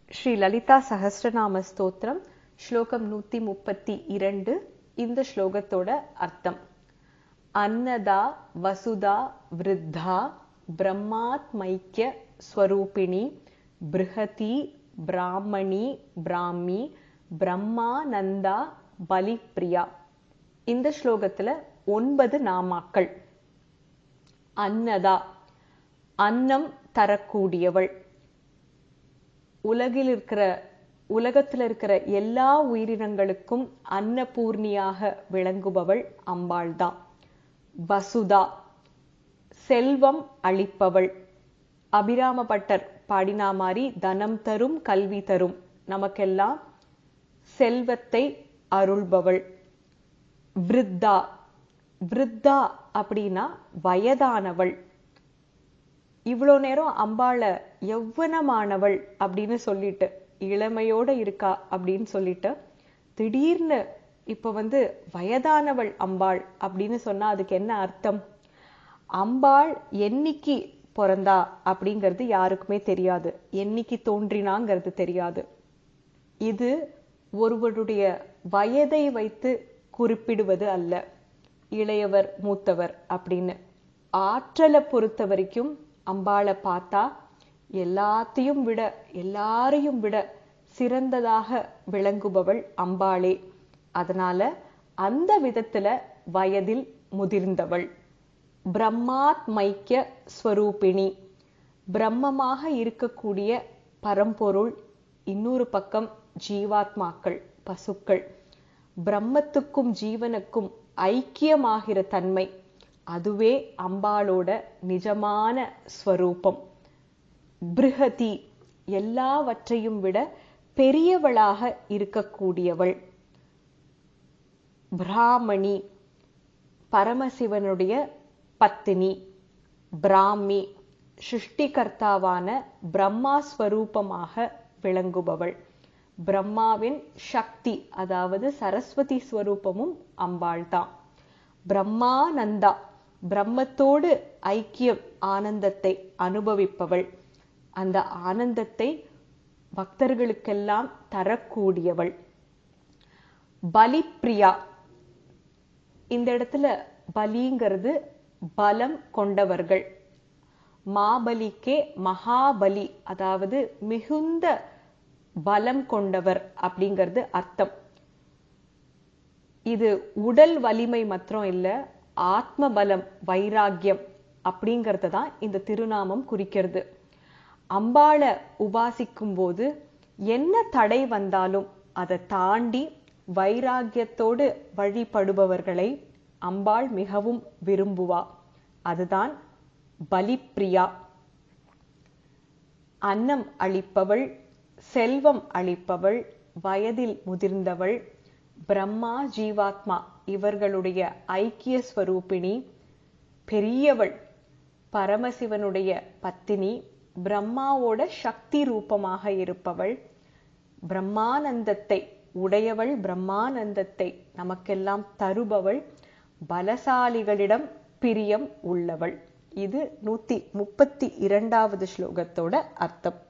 ஸ்ரீ லலிதா சஹஸ்ரநாம ஸ்தோத்திரம் ஸ்லோகம் நூத்தி முப்பத்தி இரண்டு இந்த ஸ்லோகத்தோட அர்த்தம் அன்னதா வசுதா விருத்தா பிரம்மாத்மைக்கிய ஸ்வரூபிணி பிருஹதி பிராமணி பிராமி பிரம்மானந்தா பலிப்ரியா இந்த ஸ்லோகத்துல ஒன்பது நாமாக்கள் அன்னதா அன்னம் தரக்கூடியவள் உலகில் இருக்கிற உலகத்துல இருக்கிற எல்லா உயிரினங்களுக்கும் அன்னபூர்ணியாக விளங்குபவள் அம்பாள்தான் வசுதா செல்வம் அளிப்பவள் அபிராம பட்டர் பாடினா மாதிரி தனம் தரும் கல்வி தரும் நமக்கெல்லாம் செல்வத்தை அருள்பவள் விருத்தா விருத்தா அப்படின்னா வயதானவள் இவ்வளோ நேரம் அம்பாள யௌவனமானவள் அப்படின்னு சொல்லிட்டு இளமையோட இருக்கா அப்படின்னு சொல்லிட்டு திடீர்னு இப்ப வந்து வயதானவள் அம்பாள் அப்படின்னு சொன்னா அதுக்கு என்ன அர்த்தம் அம்பாள் என்னைக்கு பிறந்தா அப்படிங்கிறது யாருக்குமே தெரியாது என்னைக்கு தோன்றினாங்கிறது தெரியாது இது ஒருவருடைய வயதை வைத்து குறிப்பிடுவது அல்ல இளையவர் மூத்தவர் அப்படின்னு ஆற்றலை பொறுத்த வரைக்கும் அம்பாளை பார்த்தா எல்லாத்தையும் விட எல்லாரையும் விட சிறந்ததாக விளங்குபவள் அம்பாளே அதனால அந்த விதத்துல வயதில் முதிர்ந்தவள் பிரம்மாத்மைக்கிய ஸ்வரூபிணி பிரம்மமாக இருக்கக்கூடிய பரம்பொருள் இன்னொரு பக்கம் ஜீவாத்மாக்கள் பசுக்கள் பிரம்மத்துக்கும் ஜீவனுக்கும் ஐக்கியமாகிற தன்மை அதுவே அம்பாளோட நிஜமான ஸ்வரூபம் பிருகதி எல்லாவற்றையும் விட பெரியவளாக இருக்கக்கூடியவள் பிராமணி பரமசிவனுடைய பத்தினி பிராமி சிருஷ்டிகர்த்தாவான பிரம்மா ஸ்வரூபமாக விளங்குபவள் பிரம்மாவின் சக்தி அதாவது சரஸ்வதி ஸ்வரூபமும் அம்பாள் தான் பிரம்மானந்தா பிரம்மத்தோடு ஐக்கியம் ஆனந்தத்தை அனுபவிப்பவள் அந்த ஆனந்தத்தை பக்தர்களுக்கெல்லாம் தரக்கூடியவள் பலிப்ரியா இந்த இடத்துல பலிங்கிறது பலம் கொண்டவர்கள் மாபலிக்கே மகாபலி அதாவது மிகுந்த பலம் கொண்டவர் அப்படிங்கிறது அர்த்தம் இது உடல் வலிமை மாத்திரம் இல்ல ஆத்ம பலம் வைராக்கியம் அப்படிங்கறத தான் இந்த திருநாமம் குறிக்கிறது அம்பாளை உபாசிக்கும் போது என்ன தடை வந்தாலும் அதை தாண்டி வைராக்கியத்தோடு வழிபடுபவர்களை அம்பாள் மிகவும் விரும்புவா அதுதான் பலிப்ரியா அன்னம் அளிப்பவள் செல்வம் அளிப்பவள் வயதில் முதிர்ந்தவள் பிரம்மா ஜீவாத்மா இவர்களுடைய ஐக்கிய ஸ்வரூபிணி பெரியவள் பரமசிவனுடைய பத்தினி பிரம்மாவோட சக்தி ரூபமாக இருப்பவள் பிரம்மானந்தத்தை உடையவள் பிரம்மானந்தத்தை நமக்கெல்லாம் தருபவள் பலசாலிகளிடம் பிரியம் உள்ளவள் இது நூத்தி முப்பத்தி இரண்டாவது ஸ்லோகத்தோட அர்த்தம்